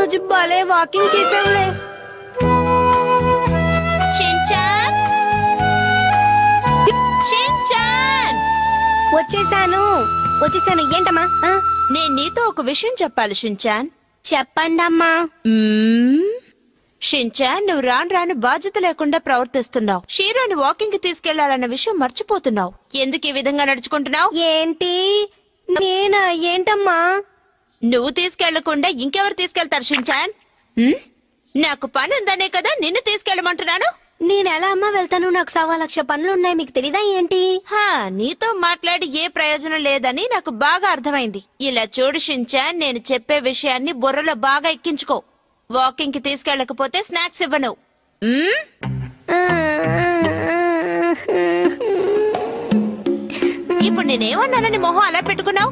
రోజు భలే walking చేసావులే Shinchan Shinchan వచ్చేసాను వచ్చేసాను ఏంటమ్మా ఆ, నేను నీతో ఒక విషయం చెప్పాలి షించాన్ చెప్పండమ్మా మ్మ్. షించాన్ నువ్వు రాను రాను బాధ్యత లేకుండా ప్రవర్తిస్తున్నావు షీరోని వాకింగ్ కి తీసుకెళ్లాలన్న విషయం మర్చిపోతున్నావు ఎందుకు ఈ విధంగా నడుచుకుంటున్నావు ఏంటి నేనా ఏంటమ్మా నువ్వు తీసుకెళ్లకుండా ఇంకెవరు తీసుకెళ్తారు షించాన్ మ్మ్? నాకు పని ఉందనే కదా నిన్ను తీసుకెళ్ళమంటున్నాను నేను ఎలా అమ్మా వెళ్తాను నాకు సవా లక్ష పనులు ఉన్నాయి మీకు తెలీదా ఏంటి హా నీతో మాట్లాడి ఏ ప్రయోజనం లేదని నాకు బాగా అర్థమైంది ఇలా చూడు షించాన్ నేను చెప్పే విషయాన్ని బుర్రలో బాగా ఎక్కించుకో వాకింగ్ కి తీసుకెళ్ళకపోతే స్నాక్స్ ఇవ్వను మ్మ్? ఇప్పుడు నేనేమన్నానని మొహం అలా పెట్టుకున్నావు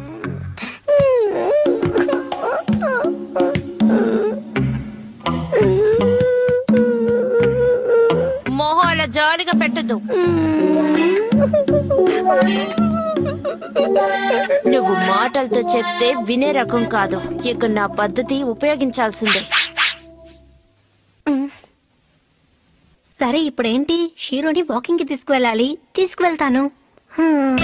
మొహం అలా జాలిగా పెట్టద్దు నువ్వు మాటలతో చెప్తే వినే రకం కాదు ఇక నా పద్ధతి ఉపయోగించాల్సిందే సరే ఇప్పుడేంటి షీరోని వాకింగ్ కి తీసుకువెళ్ళాలి తీసుకువెళ్తాను హ్మ్.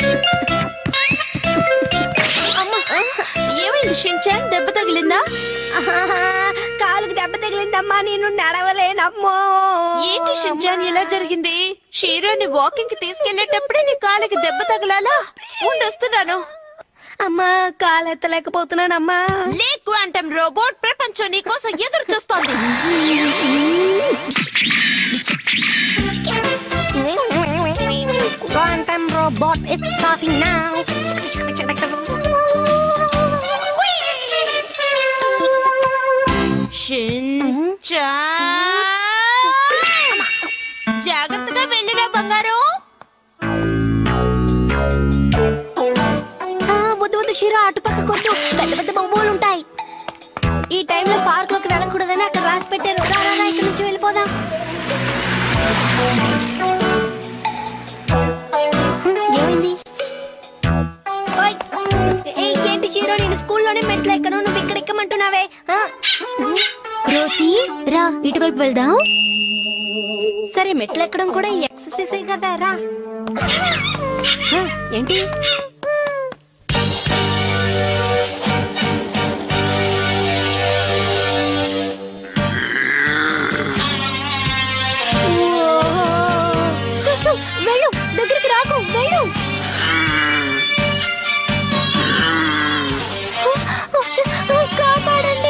అమ్మా, ఏమైంది షించాన్ దెబ్బ తగిలిందా ఆహాహా, కాలుకి దెబ్బ తగిలిందమ్మా నేను నడవలేనమ్మో ఏంటి షించాన్ ఇలా జరిగింది షీరోని వాకింగ్ కి తీసుకెళ్లేటప్పుడే నీ కాలికి దెబ్బ తగలాలా ఉండొస్తున్నాను అమ్మా కాలు ఎత్తలేకపోతున్నానమ్మా లే క్వాంటమ్ రోబోట్ ప్రపంచం నీ కోసం ఎదురు చూస్తోంది Quantum robot, it's starting now. షించాన్ జాగ్రత్తగా వెళ్ళిరా బంగారం ఆ, వద్దు వద్దు షీరా అటుపక్క కొట్టు పెద్ద పెద్ద బొమ్మలు ఉంటాయి ఈ టైంలో పార్క్ లోకి వెళ్ళకూడదని అక్కడ రాసి పెట్టారు రా, రా, రా, ఇక్కడి నుంచి వెళ్ళిపోదాం హ్మ్, ఏమైంది ఓయ్, ఏయ్, ఏంటి షీరో నేను స్కూల్లోనే మెట్లు ఎక్కను నువ్వు ఇక్కడ ఎక్కమంటున్నావే ఆ? రోసి రా ఇటువైపు వెళ్దాం సరే మెట్లు ఎక్కడం కూడా ఎక్సర్సైజే కదా రా ఆ, ఏంటి సు, సు, వెళ్ళు దగ్గరికి రాకు వెళ్ళు కాపాడండి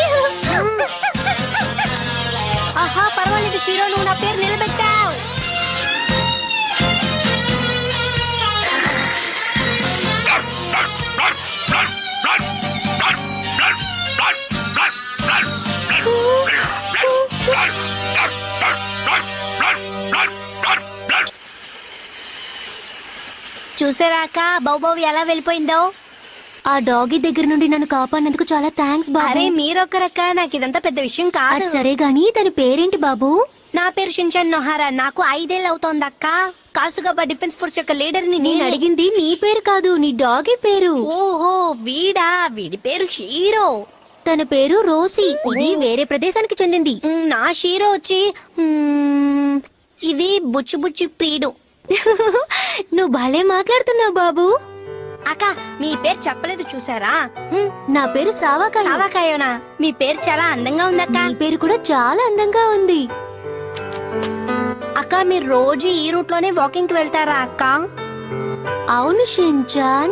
ఆహా పర్వాలేదు షీరో నువ్వు నా పేరు నిలబెట్టావు చూసారాక బౌబౌ ఎలా వెళ్ళిపోయిందో ఆ డాగి దగ్గర నుండి నన్ను కాపాడినందుకు చాలా థ్యాంక్స్ బాబు అరే మీరొక్కరక్క నాకు ఇదంతా పెద్ద విషయం కాదు సరే గాని తన పేరేంటి బాబు నా పేరు షించాన్ నొహారా నాకు ఐదేళ్ళు అవుతోంది అక్క కాసుగబ్బా డిఫెన్స్ ఫోర్స్ యొక్క లీడర్ ని నేను అడిగింది నీ పేరు కాదు నీ డాగి పేరు ఓహో వీడా వీడి పేరు హీరో తన పేరు రోసి ఇది వేరే ప్రదేశానికి చెందింది నా షీరో వచ్చి మ్మ్, ఇది బుచ్చి బుచ్చి ప్రీడు నువ్వు భలే మాట్లాడుతున్నావు బాబు అక్క మీ పేరు చెప్పలేదు చూసారా నా పేరు సావాకాయ సావాకాయోనా మీ పేరు చాలా అందంగా ఉంది అక్క మీ పేరు కూడా చాలా అందంగా ఉంది అక్క మీరు రోజు ఈ రూట్ లోనే వాకింగ్ కి వెళ్తారా అక్క అవును షించాన్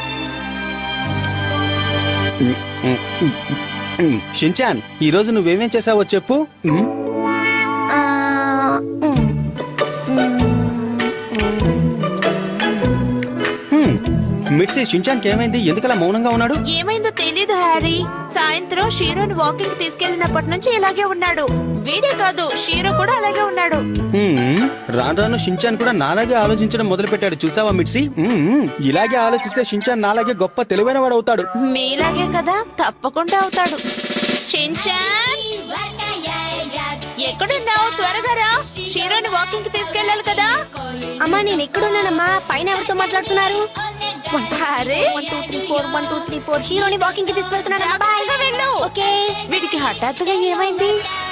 షించాన్ ఈ రోజు నువ్వేమేం చేసావో చెప్పు ఉమ్, ఆ, మ్, మ్, హ్మ్. మిర్చి షించాన్కి ఏమైంది ఎందుకలా మౌనంగా ఉన్నాడు ఏమైందో తెలీదు హ్యారీ సాయంత్రం షీరోని వాకింగ్ తీసుకెళ్లినప్పటి నుంచి ఇలాగే ఉన్నాడు వీడే కాదు షీరో కూడా అలాగే ఉన్నాడు హ్మ్. రాను రాను షించాన్ కూడా నాలాగే ఆలోచించడం మొదలు పెట్టాడు చూసావా మిర్చి హ్మ్. ఇలాగే ఆలోచిస్తే షించాన్ నాలాగే గొప్ప తెలివైన వాడు అవుతాడు మీలాగే కదా తప్పకుండా అవుతాడు షించాన్ ఎక్కడున్నావు త్వరగా రా షీరోని వాకింగ్ కి తీసుకెళ్ళాలి కదా అమ్మా నేను ఎక్కడున్నానమ్మా పైన ఎవరితో మాట్లాడుతున్నారు అరే one two three four one two three four హీరోని వాకింగ్ కి తీసుకెళ్తున్నాను బాయ్ వెళ్ళు ఓకే వీడికి హఠాత్తుగా ఏమైంది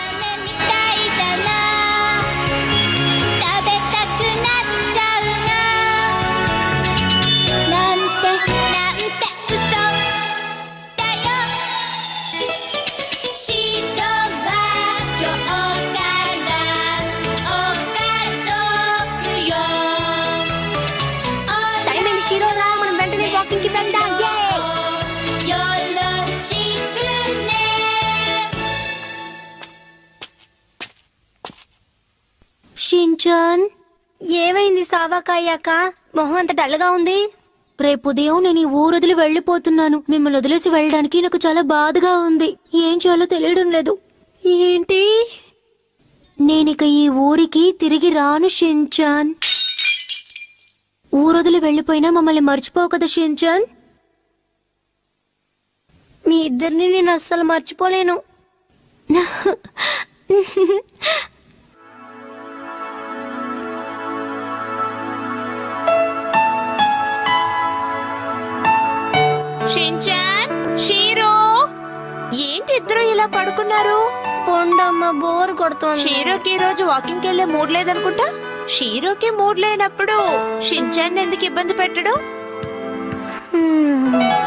食べたくなっちゃうななんてなんて嘘だよ白は今日からお家族よタイムにしろなమనం వెంటనే వాకింగ్ కి వెళ్దాంよろしくね షించాన్ ఏమైంది సావాకాయాక మొహం అంత డల్గా ఉంది రేపు ఉదయం నేను ఈ ఊరు వదిలి వెళ్ళిపోతున్నాను మిమ్మల్ని వదిలేసి వెళ్ళడానికి నాకు చాలా బాధగా ఉంది ఏం చేయాలో తెలియడం లేదు ఏంటి నేనిక ఈ ఊరికి తిరిగి రాను షించాన్ ఊరొదిలి వెళ్ళిపోయినా మమ్మల్ని మర్చిపోవు కదా షించాన్ మీ ఇద్దరిని నేను అస్సలు మర్చిపోలేను షించాన్ షీరో ఏంటి ఇద్దరు ఇలా పడుకున్నారు పొండమ్మ బోర్ కొడుతోంది షీరోకి ఈ రోజు వాకింగ్ వెళ్ళే మూడ్ లేదనుకుంటా షీరోకి మూడ్ లేనప్పుడు షించాన్ ఎందుకు ఇబ్బంది పెట్టడు హ్మ్.